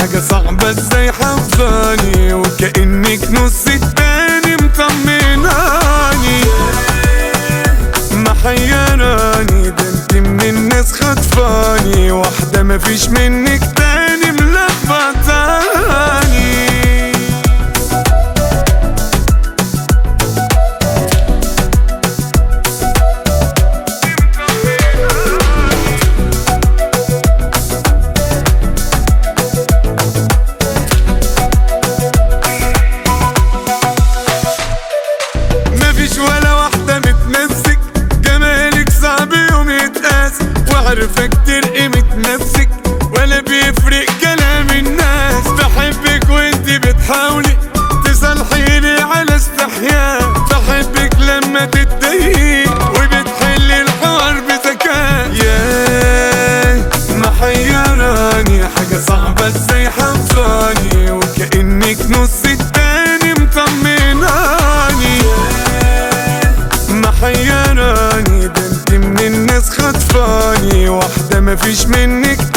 حاجة صعبة ازاي حفاني وكأنك نص التاني مطمناني محيراني ده انت من الناس خطفاني واحدة مفيش منك تاني ملخبطاني مفيش ولا واحدة بتمسك جمالك صعب يوم يتقاس وعارفة كتير قيمة نفسك ولا بيفرق كلام الناس بحبك وانتي بتحاولي تصالحيني على استحياء بحبك لما تتضايقي وبتحلي الحوار بذكاء ياه محيراني حاجة صعبة ازاي حفاني وكأنك نص التاني مطمناني محيراني ده انت من الناس خطفاني واحدة مفيش منك